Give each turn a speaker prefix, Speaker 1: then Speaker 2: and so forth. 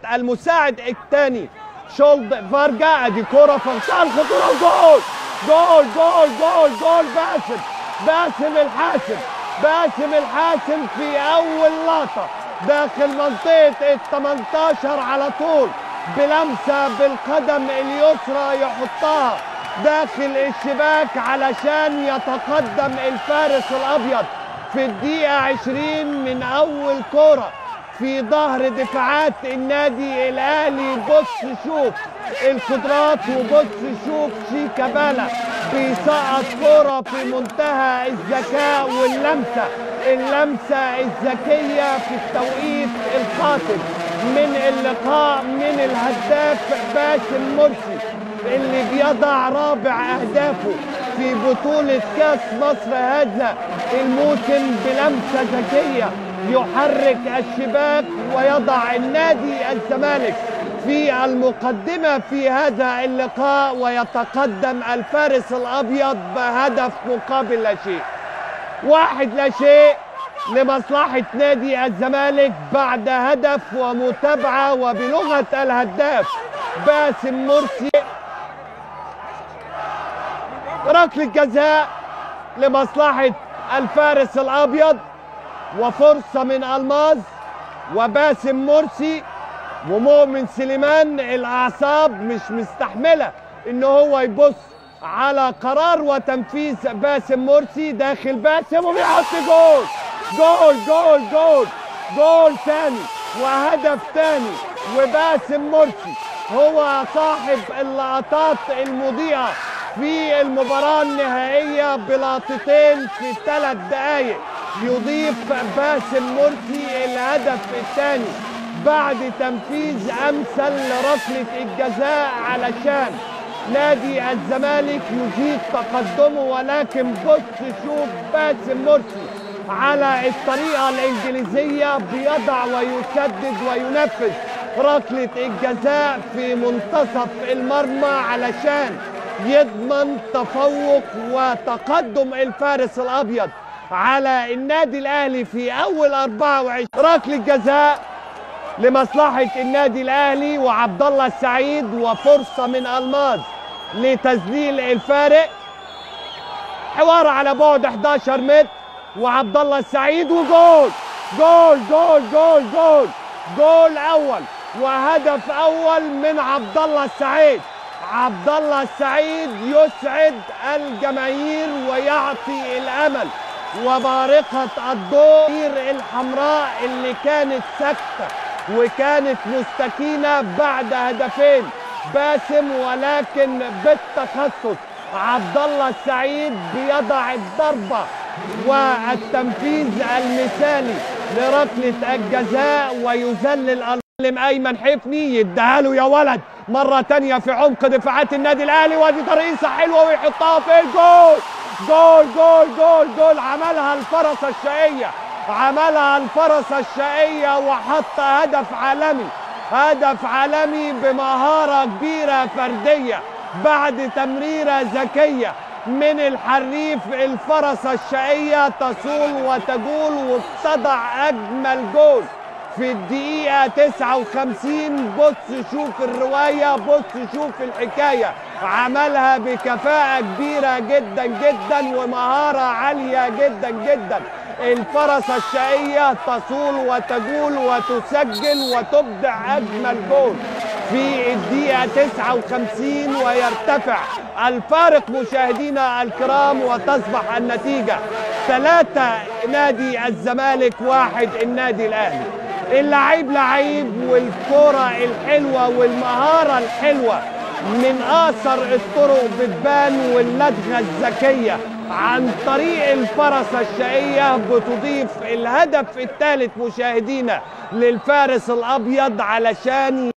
Speaker 1: المساعد الثاني شولد فارجا ادي كرة في منتهى الخطورة جول جول جول جول جول باسم باسم الحاسم باسم الحاسم في اول لقطة داخل منطقة ال 18 على طول بلمسة بالقدم اليسرى يحطها داخل الشباك علشان يتقدم الفارس الابيض في الدقيقة 20 من اول كرة في ظهر دفاعات النادي الاهلي بص شوف القدرات وبص شوف شيكابالا بيسقط كرة في منتهى الذكاء واللمسة اللمسة الذكية في التوقيت القاتل من اللقاء من الهداف باسم مرسي اللي بيضع رابع اهدافه في بطولة كاس مصر هذا الموسم بلمسة ذكية يحرك الشباك ويضع النادي الزمالك في المقدمة في هذا اللقاء ويتقدم الفارس الأبيض بهدف مقابل لا شيء واحد لا شيء لمصلحة نادي الزمالك بعد هدف ومتابعة وبلغة الهداف باسم مرسي ركلة جزاء لمصلحة الفارس الأبيض وفرصة من ألماظ وباسم مرسي ومؤمن سليمان الأعصاب مش مستحملة إن هو يبص على قرار وتنفيذ باسم مرسي داخل باسم وبيحط جول جول جول جول جول ثاني وهدف ثاني وباسم مرسي هو صاحب اللقطات المضيئة في المباراة النهائية بلقطتين في ثلاث دقايق يضيف باسم مرسي الهدف الثاني بعد تنفيذ امثل لركلة الجزاء علشان نادي الزمالك يزيد تقدمه ولكن بص شوف باسم مرسي على الطريقة الإنجليزية بيضع ويسدد وينفذ ركلة الجزاء في منتصف المرمى علشان يضمن تفوق وتقدم الفارس الأبيض على النادي الأهلي في أول 24 ركلة جزاء لمصلحة النادي الأهلي وعبد الله السعيد وفرصة من ألماظ لتذليل الفارق حوار على بعد 11 متر وعبد الله السعيد وجول جول جول جول جول جول أول وهدف أول من عبد الله السعيد عبد الله السعيد يسعد الجماهير ويعطي الأمل وبارقة الضوء الحمراء اللي كانت ساكتة وكانت مستكينة بعد هدفين باسم ولكن بالتخصص عبد الله السعيد بيضع الضربة والتنفيذ المثالي لركلة الجزاء ويذلل المعلم أيمن حفني يديها له يا ولد مرة تانية في عمق دفاعات النادي الأهلي ودي ترقيصة حلوة ويحطها في الجول جول جول جول جول عملها الفرس الشقية عملها الفرس الشقية وحط هدف عالمي هدف عالمي بمهارة كبيرة فردية بعد تمريرة ذكية من الحريف الفرس الشقية تصول وتجول وتضع أجمل جول في الدقيقة 59 بص شوف الرواية بص شوف الحكاية عملها بكفاءة كبيرة جدا جدا ومهارة عالية جدا جدا الفرس الشقية تصول وتجول وتسجل وتبدع أجمل جول في الدقيقة 59 ويرتفع الفارق مشاهدينا الكرام وتصبح النتيجة ثلاثة نادي الزمالك واحد النادي الأهلي اللعيب لعيب والكرة الحلوة والمهارة الحلوة من آثر الطرق بتبان واللدغة الذكية عن طريق الفرس الشقية بتضيف الهدف الثالث مشاهدينا للفارس الأبيض علشان